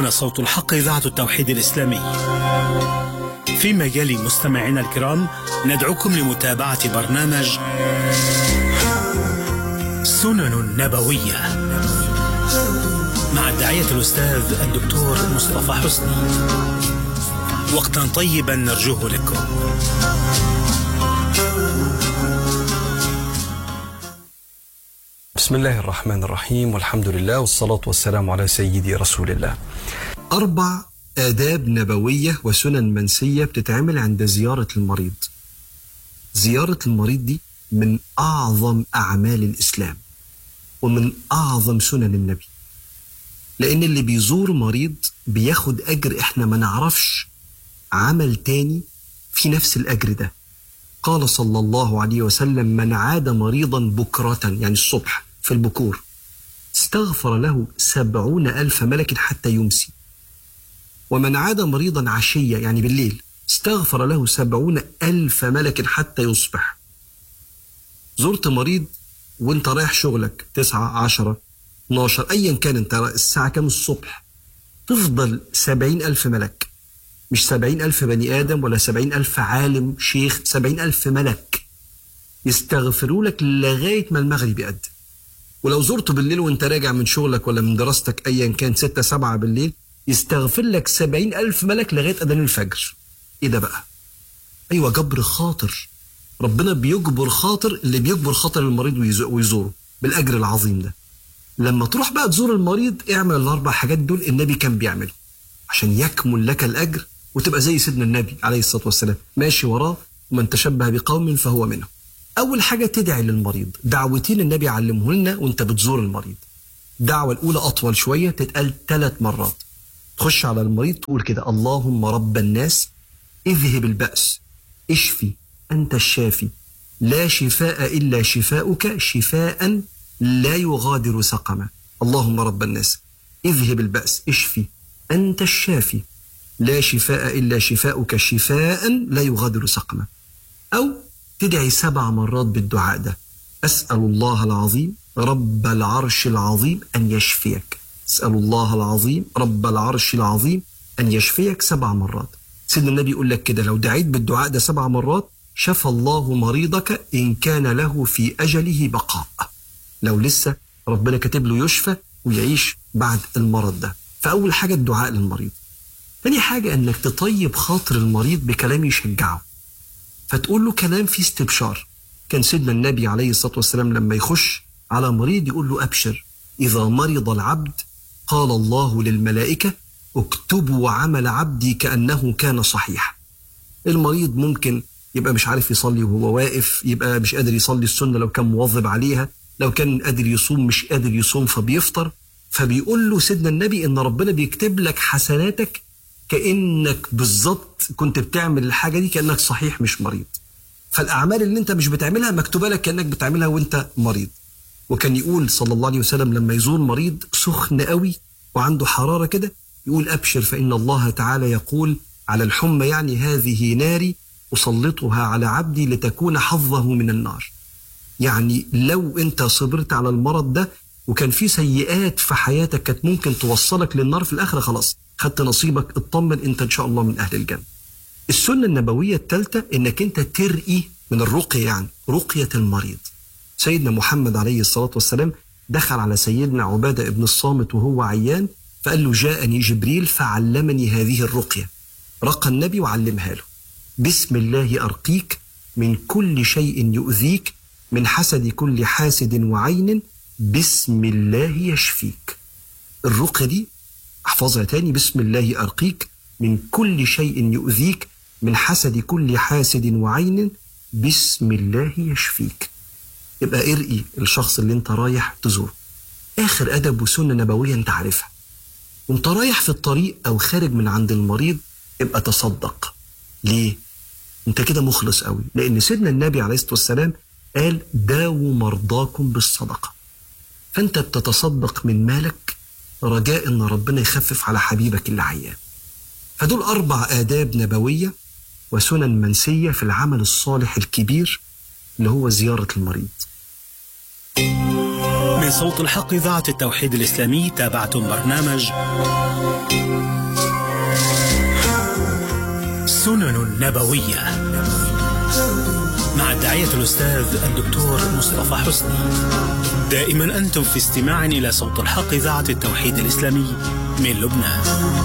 هنا صوت الحق إذاعة التوحيد الإسلامي في مجال مستمعينا الكرام ندعوكم لمتابعة برنامج سنن نبوية مع الداعية الأستاذ الدكتور مصطفى حسني وقتا طيبا نرجوه لكم بسم الله الرحمن الرحيم والحمد لله والصلاة والسلام على سيدي رسول الله أربع آداب نبوية وسنن منسية بتتعمل عند زيارة المريض زيارة المريض دي من أعظم أعمال الإسلام ومن أعظم سنن النبي لأن اللي بيزور مريض بياخد أجر إحنا ما نعرفش عمل تاني في نفس الأجر ده قال صلى الله عليه وسلم من عاد مريضا بكرة يعني الصبح في البكور استغفر له سبعون ألف ملك حتى يمسي ومن عاد مريضا عشية يعني بالليل استغفر له سبعون ألف ملك حتى يصبح زرت مريض وانت رايح شغلك تسعة عشرة 12 أيا كان انت الساعة كام الصبح تفضل سبعين ألف ملك مش سبعين ألف بني آدم ولا سبعين ألف عالم شيخ سبعين ألف ملك يستغفروا لك لغاية ما المغرب يأذن ولو زرته بالليل وانت راجع من شغلك ولا من دراستك أيا كان ستة سبعة بالليل يستغفر لك سبعين ألف ملك لغاية أذان الفجر إيه ده بقى أيوة جبر خاطر ربنا بيجبر خاطر اللي بيجبر خاطر المريض ويزوره بالأجر العظيم ده لما تروح بقى تزور المريض اعمل الأربع حاجات دول النبي كان بيعمله عشان يكمل لك الأجر وتبقى زي سيدنا النبي عليه الصلاة والسلام ماشي وراه ومن تشبه بقوم فهو منهم أول حاجة تدعي للمريض دعوتين النبي علمه لنا وانت بتزور المريض الدعوة الأولى أطول شوية تتقال ثلاث مرات تخش على المريض تقول كده اللهم رب الناس اذهب البأس اشفي أنت الشافي لا شفاء إلا شفاؤك شفاء لا يغادر سقما اللهم رب الناس اذهب البأس اشفي أنت الشافي لا شفاء إلا شفاؤك شفاء لا يغادر سقما أو تدعي سبع مرات بالدعاء ده أسأل الله العظيم رب العرش العظيم أن يشفيك أسأل الله العظيم رب العرش العظيم أن يشفيك سبع مرات سيدنا النبي يقول لك كده لو دعيت بالدعاء ده سبع مرات شفى الله مريضك إن كان له في أجله بقاء لو لسه ربنا كاتب له يشفى ويعيش بعد المرض ده فأول حاجة الدعاء للمريض تاني حاجة انك تطيب خاطر المريض بكلام يشجعه فتقول له كلام فيه استبشار كان سيدنا النبي عليه الصلاة والسلام لما يخش على مريض يقول له أبشر إذا مرض العبد قال الله للملائكة اكتبوا عمل عبدي كأنه كان صحيح المريض ممكن يبقى مش عارف يصلي وهو واقف يبقى مش قادر يصلي السنة لو كان مواظب عليها لو كان قادر يصوم مش قادر يصوم فبيفطر فبيقول له سيدنا النبي ان ربنا بيكتب لك حسناتك كانك بالظبط كنت بتعمل الحاجه دي كانك صحيح مش مريض فالاعمال اللي انت مش بتعملها مكتوبه لك كانك بتعملها وانت مريض وكان يقول صلى الله عليه وسلم لما يزور مريض سخن قوي وعنده حراره كده يقول ابشر فان الله تعالى يقول على الحمى يعني هذه ناري اسلطها على عبدي لتكون حظه من النار يعني لو انت صبرت على المرض ده وكان في سيئات في حياتك كانت ممكن توصلك للنار في الاخره خلاص خدت نصيبك اطمن انت ان شاء الله من اهل الجنه. السنه النبويه الثالثه انك انت ترقي من الرقيه يعني رقيه المريض. سيدنا محمد عليه الصلاه والسلام دخل على سيدنا عباده ابن الصامت وهو عيان فقال له جاءني جبريل فعلمني هذه الرقيه. رقى النبي وعلمها له. بسم الله ارقيك من كل شيء يؤذيك من حسد كل حاسد وعين بسم الله يشفيك. الرقيه دي احفظها تاني بسم الله أرقيك من كل شيء يؤذيك من حسد كل حاسد وعين بسم الله يشفيك يبقى ارقي الشخص اللي انت رايح تزوره آخر أدب وسنة نبوية انت عارفها وانت رايح في الطريق أو خارج من عند المريض ابقى تصدق ليه؟ انت كده مخلص قوي لأن سيدنا النبي عليه الصلاة والسلام قال داووا مرضاكم بالصدقة فانت بتتصدق من مالك رجاء ان ربنا يخفف على حبيبك اللي عيان فدول اربع اداب نبويه وسنن منسيه في العمل الصالح الكبير اللي هو زياره المريض من من صوت الحق إذاعة التوحيد الإسلامي تابعتم برنامج سنن نبوية مع الداعية الأستاذ الدكتور مصطفى حسني دائما أنتم في استماع إلى صوت الحق إذاعة التوحيد الإسلامي من لبنان